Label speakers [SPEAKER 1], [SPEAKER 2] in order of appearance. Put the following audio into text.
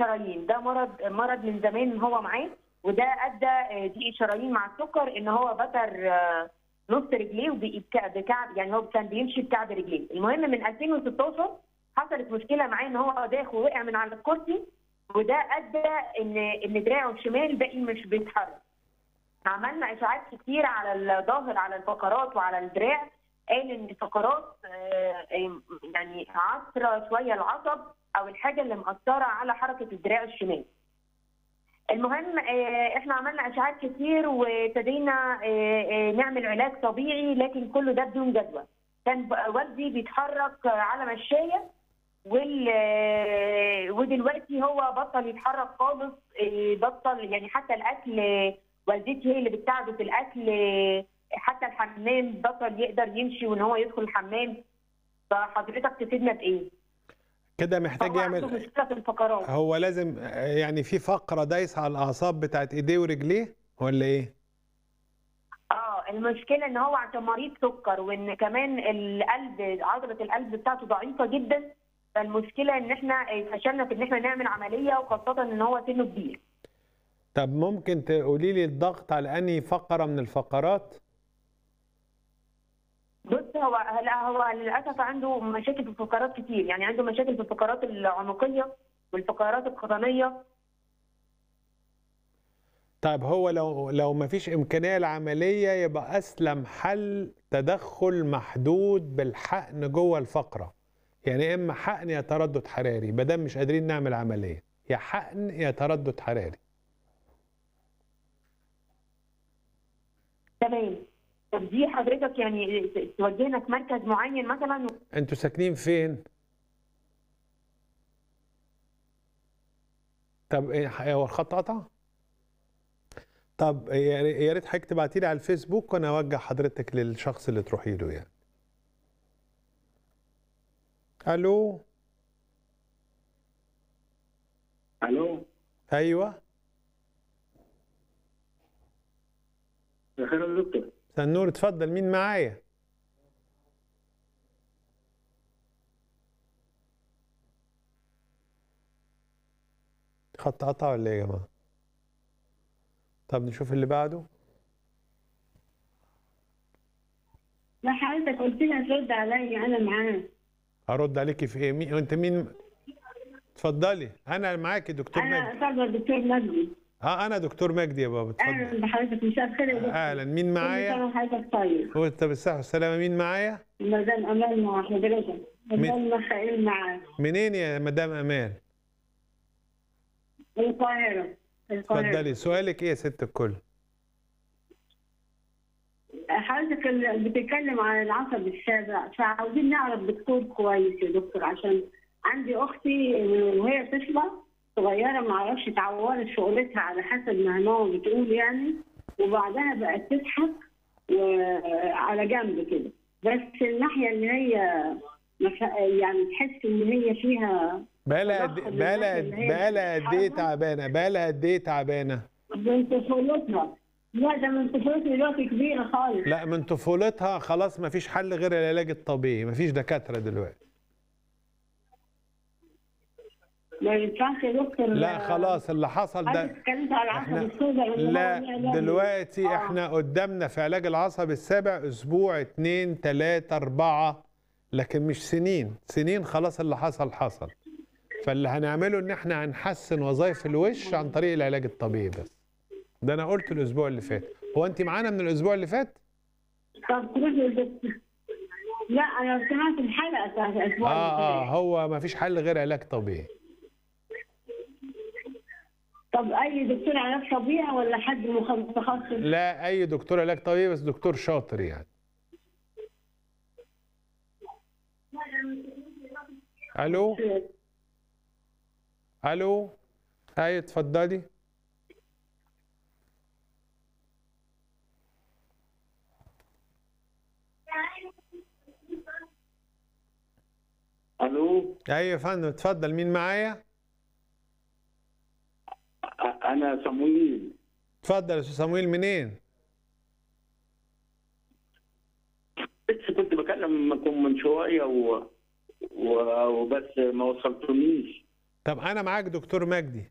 [SPEAKER 1] الشرايين ده مرض مرض من زمان هو معاه وده ادى آه، ضيق الشرايين مع السكر ان هو بتر آه، نص رجليه وبكعب بكعب يعني هو كان بيمشي بكعب رجليه المهم من 2016 حصلت مشكله معاه ان هو داخل ووقع من على الكرسي وده ادى ان ان دراعه الشمال باقي مش بيتحرك عملنا اشاعات كتير على الظاهر على الفقرات وعلى الدراع قال ان الفقرات آه، آه، يعني عصره شويه العصب او الحاجه اللي مأثره على حركه الدراع الشمال. المهم آه، احنا عملنا اشعاعات كتير وابتدينا آه، آه، نعمل علاج طبيعي لكن كله ده بدون جدوى. كان ب- والدي بيتحرك على مشايه وال آه، ودلوقتي هو بطل يتحرك خالص آه، بطل يعني حتى الاكل آه، والدتي هي اللي بتساعده في الاكل آه، حتى الحمام بطل يقدر يمشي وان هو يدخل الحمام فحضرتك تفيدنا بايه؟
[SPEAKER 2] كده محتاج
[SPEAKER 1] هو عنده
[SPEAKER 2] يعمل
[SPEAKER 1] مشكله في الفقرات
[SPEAKER 2] هو لازم يعني في فقره دايسه على الاعصاب بتاعت ايديه ورجليه ولا ايه؟
[SPEAKER 1] اه المشكله ان هو عشان مريض سكر وان كمان القلب عضله القلب بتاعته ضعيفه جدا فالمشكله ان احنا فشلنا في ان احنا نعمل عمليه وخاصه ان هو سنه كبير
[SPEAKER 2] طب ممكن تقولي لي الضغط على انهي فقره من الفقرات؟
[SPEAKER 1] بص هو لا هو للاسف عنده مشاكل في الفقرات كتير يعني عنده مشاكل في الفقرات العنقيه والفقرات القطنيه
[SPEAKER 2] طيب هو لو لو ما فيش امكانيه لعمليه يبقى اسلم حل تدخل محدود بالحقن جوه الفقره يعني اما حقن يا تردد حراري ما دام مش قادرين نعمل عمليه يا حقن يا تردد حراري
[SPEAKER 1] تمام طب دي حضرتك يعني توجهنا في مركز معين مثلا
[SPEAKER 2] انتوا ساكنين فين طب ايه هو الخط قطع طب يا ري- يا ريت حضرتك تبعتي لي على الفيسبوك وانا اوجه حضرتك للشخص اللي تروحي له يعني الو
[SPEAKER 3] الو
[SPEAKER 2] ايوه
[SPEAKER 3] بخير يا دكتور
[SPEAKER 2] سنور اتفضل مين معايا خط قطع ولا ايه يا جماعه طب نشوف اللي بعده
[SPEAKER 4] لا حضرتك قلت لي هترد عليا انا معاه
[SPEAKER 2] ارد عليكي في ايه مين انت مين اتفضلي انا معاكي دكتور
[SPEAKER 4] انا
[SPEAKER 2] مجدي
[SPEAKER 4] طالبه الدكتور مجدي
[SPEAKER 2] اه انا دكتور مجدي يا بابا اتفضل
[SPEAKER 4] اهلا بحضرتك مساء الخير يا دكتور
[SPEAKER 2] اهلا مين
[SPEAKER 4] كل
[SPEAKER 2] معايا
[SPEAKER 4] سنه وحضرتك طيب
[SPEAKER 2] وانت بالصحه والسلامه مين معايا
[SPEAKER 4] مدام امال مع حضرتك مدام مخائيل معاك
[SPEAKER 2] منين يا مدام امان
[SPEAKER 4] القاهره القاهره
[SPEAKER 2] اتفضلي سؤالك ايه يا ست الكل
[SPEAKER 4] حضرتك اللي بتتكلم عن العصب السابع فعاوزين نعرف دكتور كويس يا دكتور عشان عندي اختي وهي طفله صغيره ما اعرفش اتعورت في قولتها على حسب ما ماما بتقول يعني وبعدها بقت تضحك وعلى جنب كده بس الناحيه اللي هي مف- يعني تحس ان هي فيها
[SPEAKER 2] بقالها قد
[SPEAKER 4] تضخم
[SPEAKER 2] بقالها
[SPEAKER 4] الناس اللي هي
[SPEAKER 2] بقالها قد ايه
[SPEAKER 4] بتتحرك.
[SPEAKER 2] تعبانه بقالها قد ايه تعبانه
[SPEAKER 4] من طفولتها لا ده من طفولتها دلوقتي كبيره خالص
[SPEAKER 2] لا من طفولتها خلاص ما فيش حل غير العلاج الطبيعي ما فيش دكاتره دلوقتي
[SPEAKER 4] ما ينفعش يا دكتور
[SPEAKER 2] لا خلاص اللي حصل
[SPEAKER 4] عايز
[SPEAKER 2] ده
[SPEAKER 4] اتكلمت على العصب
[SPEAKER 2] احنا
[SPEAKER 4] السوداء اللي هو
[SPEAKER 2] لا
[SPEAKER 4] ليه علاج.
[SPEAKER 2] دلوقتي
[SPEAKER 4] آه.
[SPEAKER 2] احنا قدامنا في علاج العصب السابع اسبوع اتنين تلاتة اربعة لكن مش سنين سنين خلاص اللي حصل حصل فاللي هنعمله ان احنا هنحسن وظائف الوش عن طريق العلاج الطبيعي بس ده انا قلت الاسبوع اللي فات هو انت معانا من الاسبوع اللي فات
[SPEAKER 4] طب تروح للدكتور لا انا سمعت الحلقه بتاعت الاسبوع
[SPEAKER 2] اه
[SPEAKER 4] اللي
[SPEAKER 2] اه
[SPEAKER 4] فات.
[SPEAKER 2] هو ما فيش حل غير علاج طبيعي
[SPEAKER 4] طب اي دكتور علاج طبيعي ولا حد مخ- متخصص
[SPEAKER 2] لا اي دكتور علاج طبيعي بس دكتور شاطر يعني الو الو اي اتفضلي
[SPEAKER 3] الو
[SPEAKER 2] ايوه يا فندم اتفضل مين معايا
[SPEAKER 3] أ- انا صمويل
[SPEAKER 2] اتفضل يا استاذ صمويل منين
[SPEAKER 3] لسه كنت بكلمكم من شويه و... و... وبس ما وصلتونيش
[SPEAKER 2] طب انا معاك دكتور مجدي